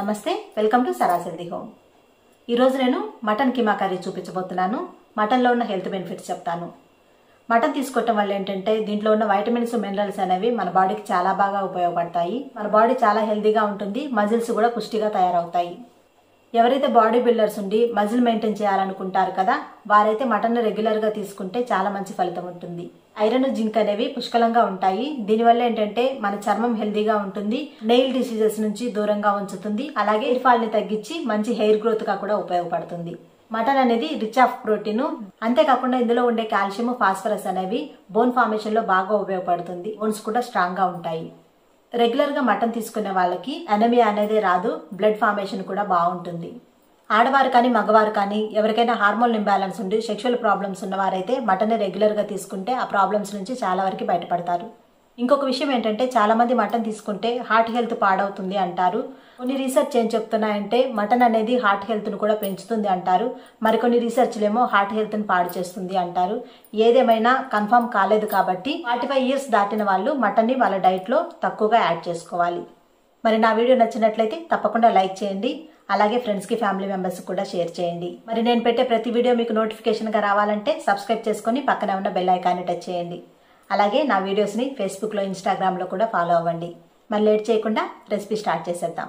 నమస్తే welcome to సరాసరి home ఈరోజు నేను మటన్ కిమా కర్రీ చూపించబోతున్నాను మటన్లో ఉన్న హెల్త్ బెనిఫిట్స్ చెప్తాను మటన్ తీసుకోవటం వల్ల ఏంటంటే దీంట్లో ఉన్న వైటమిన్స్ మినరల్స్ అనేవి మన బాడీకి చాలా బాగా ఉపయోగపడతాయి మన బాడీ చాలా హెల్తీగా ఉంటుంది మజిల్స్ కూడా పుష్టిగా తయారవుతాయి ఎవరైతే బాడీ బిల్డర్స్ ఉండి మజిల్ మెయింటైన్ చేయాలనుకుంటారు కదా వారైతే మటన్ రెగ్యులర్గా తీసుకుంటే చాలా మంచి ఫలితం ఉంటుంది ఐరన్ జింక్ అనేవి పుష్కలంగా ఉంటాయి దీనివల్ల ఏంటంటే మన చర్మం హెల్దీగా ఉంటుంది నెయిల్ డిసీజెస్ నుంచి దూరంగా ఉంచుతుంది అలాగే హెయిర్ ఫాల్ ని తగ్గించి మంచి హెయిర్ గ్రోత్ గా కూడా ఉపయోగపడుతుంది మటన్ అనేది రిచ్ ఆఫ్ ప్రోటీన్ అంతేకాకుండా ఇందులో ఉండే కాల్షియం ఫాస్ఫరస్ అనేవి బోన్ ఫార్మేషన్ లో బాగా ఉపయోగపడుతుంది బోన్స్ కూడా స్ట్రాంగ్ గా ఉంటాయి రెగ్యులర్ గా మటన్ తీసుకునే వాళ్ళకి అనమియా అనేది రాదు బ్లడ్ ఫార్మేషన్ కూడా బాగుంటుంది ఆడవారు కానీ మగవారు కానీ ఎవరికైనా హార్మోన్ ఇంబ్యాలెన్స్ ఉండి సెక్షువల్ ప్రాబ్లమ్స్ ఉన్నవారైతే మటన్ రెగ్యులర్ గా తీసుకుంటే ఆ ప్రాబ్లమ్స్ నుంచి చాలా వరకు బయటపడతారు ఇంకొక విషయం ఏంటంటే చాలా మంది మటన్ తీసుకుంటే హార్ట్ హెల్త్ పాడవుతుంది అంటారు కొన్ని రీసెర్చ్ ఏం చెప్తున్నాయంటే మటన్ అనేది హార్ట్ హెల్త్ ను కూడా పెంచుతుంది అంటారు మరికొన్ని రీసెర్చ్లేమో హార్ట్ హెల్త్ ని పాడు చేస్తుంది అంటారు ఏదేమైనా కన్ఫర్మ్ కాలేదు కాబట్టి ఫార్టీ ఫైవ్ ఇయర్స్ దాటిన వాళ్ళు మటన్ ని వాళ్ళ డైట్ లో తక్కువగా యాడ్ చేసుకోవాలి మరి నా వీడియో నచ్చినట్లయితే తప్పకుండా లైక్ చేయండి అలాగే ఫ్రెండ్స్కి ఫ్యామిలీ మెంబర్స్ కూడా షేర్ చేయండి మరి నేను పెట్టే ప్రతి వీడియో మీకు నోటిఫికేషన్గా రావాలంటే సబ్స్క్రైబ్ చేసుకొని పక్కనే ఉన్న బెల్ ఐకాన్ని టచ్ చేయండి అలాగే నా వీడియోస్ని ఫేస్బుక్లో ఇన్స్టాగ్రామ్లో కూడా ఫాలో అవ్వండి మరి లేట్ చేయకుండా రెసిపీ స్టార్ట్ చేసేద్దాం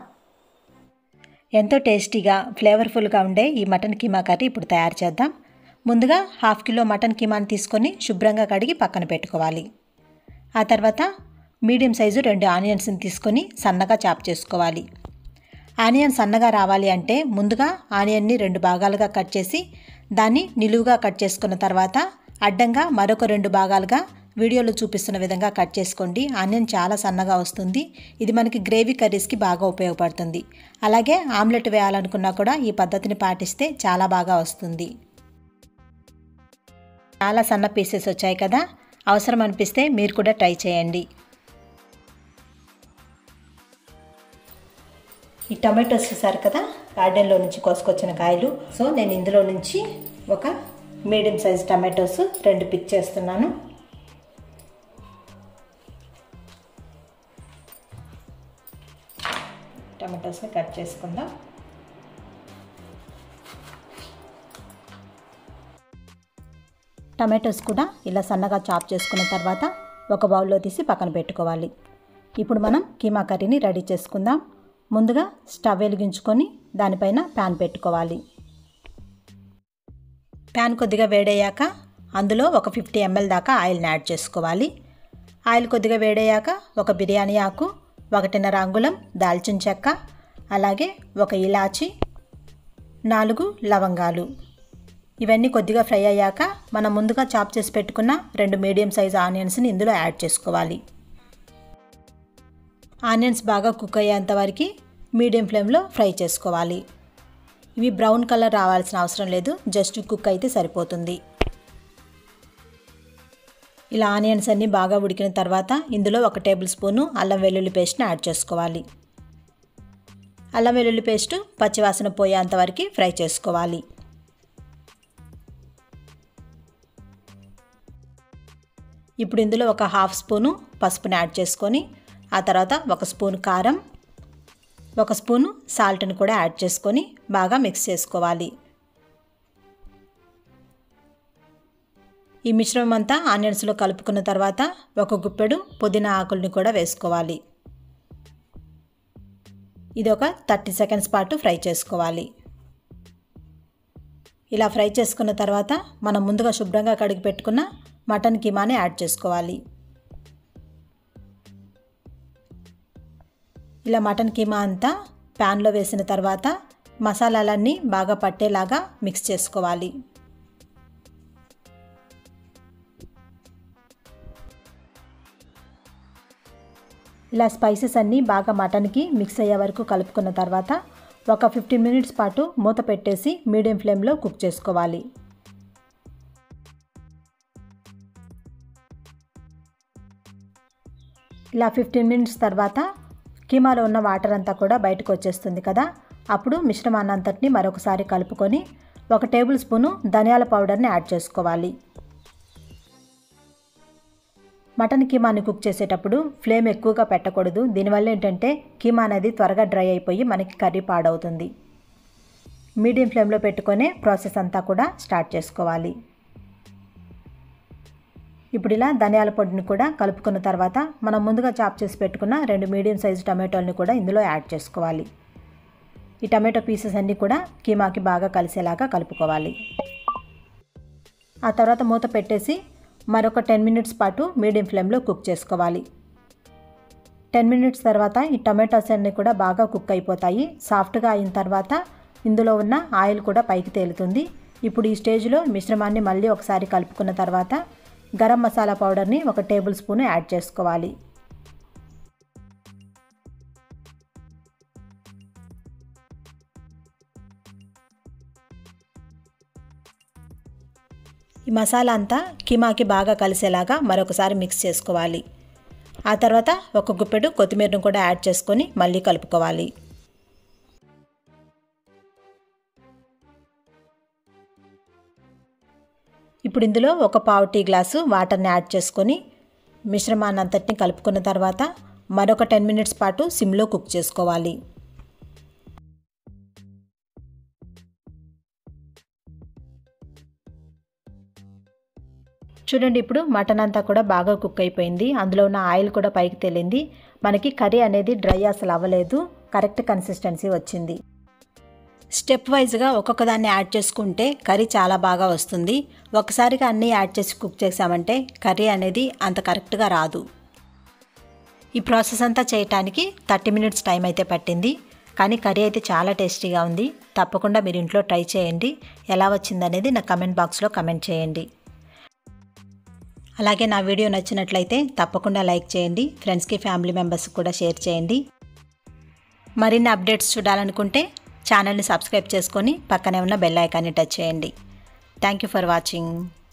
ఎంతో టేస్టీగా ఫ్లేవర్ఫుల్గా ఉండే ఈ మటన్ కీమా కర్రీ ఇప్పుడు తయారు చేద్దాం ముందుగా హాఫ్ కిలో మటన్ కీమాని తీసుకొని శుభ్రంగా కడిగి పక్కన పెట్టుకోవాలి ఆ తర్వాత మీడియం సైజు రెండు ఆనియన్స్ని తీసుకొని సన్నగా చాప్ చేసుకోవాలి ఆనియన్ సన్నగా రావాలి అంటే ముందుగా ఆనియన్ని రెండు భాగాలుగా కట్ చేసి దాన్ని నిలువుగా కట్ చేసుకున్న తర్వాత అడ్డంగా మరొక రెండు భాగాలుగా వీడియోలో చూపిస్తున్న విధంగా కట్ చేసుకోండి ఆనియన్ చాలా సన్నగా వస్తుంది ఇది మనకి గ్రేవీ కర్రీస్కి బాగా ఉపయోగపడుతుంది అలాగే ఆమ్లెట్ వేయాలనుకున్నా కూడా ఈ పద్ధతిని పాటిస్తే చాలా బాగా వస్తుంది చాలా సన్న పీసెస్ వచ్చాయి కదా అవసరం అనిపిస్తే మీరు కూడా ట్రై చేయండి ఈ టమాటోస్ చూసారు కదా గార్డెన్లో నుంచి కోసుకొచ్చిన కాయలు సో నేను ఇందులో నుంచి ఒక మీడియం సైజ్ టమాటోస్ రెండు పిక్ చేస్తున్నాను టమాటోస్ని కట్ చేసుకుందాం టమాటోస్ కూడా ఇలా సన్నగా చాప్ చేసుకున్న తర్వాత ఒక బౌల్లో తీసి పక్కన పెట్టుకోవాలి ఇప్పుడు మనం కీమా కర్రీని రెడీ చేసుకుందాం ముందుగా స్టవ్ వెలిగించుకొని దానిపైన ప్యాన్ పెట్టుకోవాలి ప్యాన్ కొద్దిగా వేడయ్యాక అందులో ఒక ఫిఫ్టీ ఎంఎల్ దాకా ఆయిల్ని యాడ్ చేసుకోవాలి ఆయిల్ కొద్దిగా వేడయ్యాక ఒక బిర్యానీ ఆకు ఒకటిన్నర అంగుళం దాల్చిన చెక్క అలాగే ఒక ఇలాచి నాలుగు లవంగాలు ఇవన్నీ కొద్దిగా ఫ్రై అయ్యాక మనం ముందుగా చాప్ చేసి పెట్టుకున్న రెండు మీడియం సైజ్ ఆనియన్స్ని ఇందులో యాడ్ చేసుకోవాలి ఆనియన్స్ బాగా కుక్ అయ్యేంత వరకు మీడియం ఫ్లేమ్లో ఫ్రై చేసుకోవాలి ఇవి బ్రౌన్ కలర్ రావాల్సిన అవసరం లేదు జస్ట్ కుక్ అయితే సరిపోతుంది ఇలా ఆనియన్స్ అన్నీ బాగా ఉడికిన తర్వాత ఇందులో ఒక టేబుల్ స్పూను అల్లం వెల్లుల్లి పేస్ట్ని యాడ్ చేసుకోవాలి అల్లం వెల్లుల్లి పేస్ట్ పచ్చివాసన పోయేంత వరకు ఫ్రై చేసుకోవాలి ఇప్పుడు ఇందులో ఒక హాఫ్ స్పూను పసుపుని యాడ్ చేసుకొని ఆ తర్వాత ఒక స్పూన్ కారం ఒక స్పూను సాల్ట్ని కూడా యాడ్ చేసుకొని బాగా మిక్స్ చేసుకోవాలి ఈ మిశ్రమం అంతా ఆనియన్స్లో కలుపుకున్న తర్వాత ఒక గుప్పెడు పుదీనా ఆకుల్ని కూడా వేసుకోవాలి ఇది ఒక థర్టీ సెకండ్స్ పాటు ఫ్రై చేసుకోవాలి ఇలా ఫ్రై చేసుకున్న తర్వాత మనం ముందుగా శుభ్రంగా కడిగి పెట్టుకున్న మటన్ కీమాని యాడ్ చేసుకోవాలి ఇలా మటన్ కీమా అంతా ప్యాన్లో వేసిన తర్వాత మసాలాలన్నీ బాగా పట్టేలాగా మిక్స్ చేసుకోవాలి ఇలా స్పైసెస్ అన్నీ బాగా మటన్కి మిక్స్ అయ్యే వరకు కలుపుకున్న తర్వాత ఒక ఫిఫ్టీన్ మినిట్స్ పాటు మూత పెట్టేసి మీడియం ఫ్లేమ్లో కుక్ చేసుకోవాలి ఇలా ఫిఫ్టీన్ మినిట్స్ తర్వాత కీమాలో ఉన్న వాటర్ అంతా కూడా బయటకు వచ్చేస్తుంది కదా అప్పుడు మిశ్రమాన్ని అంతటిని మరొకసారి కలుపుకొని ఒక టేబుల్ స్పూను ధనియాల పౌడర్ని యాడ్ చేసుకోవాలి మటన్ కీమాని కుక్ చేసేటప్పుడు ఫ్లేమ్ ఎక్కువగా పెట్టకూడదు దీనివల్ల ఏంటంటే కీమా అనేది త్వరగా డ్రై అయిపోయి మనకి కర్రీ పాడవుతుంది మీడియం ఫ్లేమ్లో పెట్టుకొనే ప్రాసెస్ అంతా కూడా స్టార్ట్ చేసుకోవాలి ఇప్పుడు ఇలా ధనియాల పొడిని కూడా కలుపుకున్న తర్వాత మనం ముందుగా చాప్ చేసి పెట్టుకున్న రెండు మీడియం సైజు టమాటోల్ని కూడా ఇందులో యాడ్ చేసుకోవాలి ఈ టమాటో పీసెస్ అన్నీ కూడా కీమాకి బాగా కలిసేలాగా కలుపుకోవాలి ఆ తర్వాత మూత పెట్టేసి మరొక టెన్ మినిట్స్ పాటు మీడియం ఫ్లేమ్లో కుక్ చేసుకోవాలి టెన్ మినిట్స్ తర్వాత ఈ టమాటోస్ అన్నీ కూడా బాగా కుక్ అయిపోతాయి సాఫ్ట్గా అయిన తర్వాత ఇందులో ఉన్న ఆయిల్ కూడా పైకి తేలుతుంది ఇప్పుడు ఈ స్టేజ్లో మిశ్రమాన్ని మళ్ళీ ఒకసారి కలుపుకున్న తర్వాత గరం మసాలా పౌడర్ని ఒక టేబుల్ స్పూన్ యాడ్ చేసుకోవాలి ఈ మసాలా అంతా కీమాకి బాగా కలిసేలాగా మరొకసారి మిక్స్ చేసుకోవాలి ఆ తర్వాత ఒక గుప్పెడు కొత్తిమీరను కూడా యాడ్ చేసుకొని మళ్ళీ కలుపుకోవాలి ఇప్పుడు ఇందులో ఒక పావు టీ గ్లాసు వాటర్ని యాడ్ చేసుకొని మిశ్రమాన్ని అంతటిని కలుపుకున్న తర్వాత మరొక టెన్ మినిట్స్ పాటు సిమ్లో కుక్ చేసుకోవాలి చూడండి ఇప్పుడు మటన్ అంతా కూడా బాగా కుక్ అయిపోయింది అందులో ఉన్న ఆయిల్ కూడా పైకి తేలింది మనకి కర్రీ అనేది డ్రై అసలు అవ్వలేదు కరెక్ట్ కన్సిస్టెన్సీ వచ్చింది స్టెప్ వైజ్గా ఒక్కొక్క దాన్ని యాడ్ చేసుకుంటే కర్రీ చాలా బాగా వస్తుంది ఒకసారిగా అన్నీ యాడ్ చేసి కుక్ చేసామంటే కర్రీ అనేది అంత కరెక్ట్గా రాదు ఈ ప్రాసెస్ అంతా చేయటానికి థర్టీ మినిట్స్ టైం అయితే పట్టింది కానీ కర్రీ అయితే చాలా టేస్టీగా ఉంది తప్పకుండా మీరు ఇంట్లో ట్రై చేయండి ఎలా వచ్చిందనేది నా కమెంట్ బాక్స్లో కమెంట్ చేయండి అలాగే నా వీడియో నచ్చినట్లయితే తప్పకుండా లైక్ చేయండి ఫ్రెండ్స్కి ఫ్యామిలీ మెంబర్స్కి కూడా షేర్ చేయండి మరిన్ని అప్డేట్స్ చూడాలనుకుంటే ఛానల్ని సబ్స్క్రైబ్ చేసుకొని పక్కనే ఉన్న బెల్ ఐకాన్ని టచ్ చేయండి థ్యాంక్ యూ ఫర్ వాచింగ్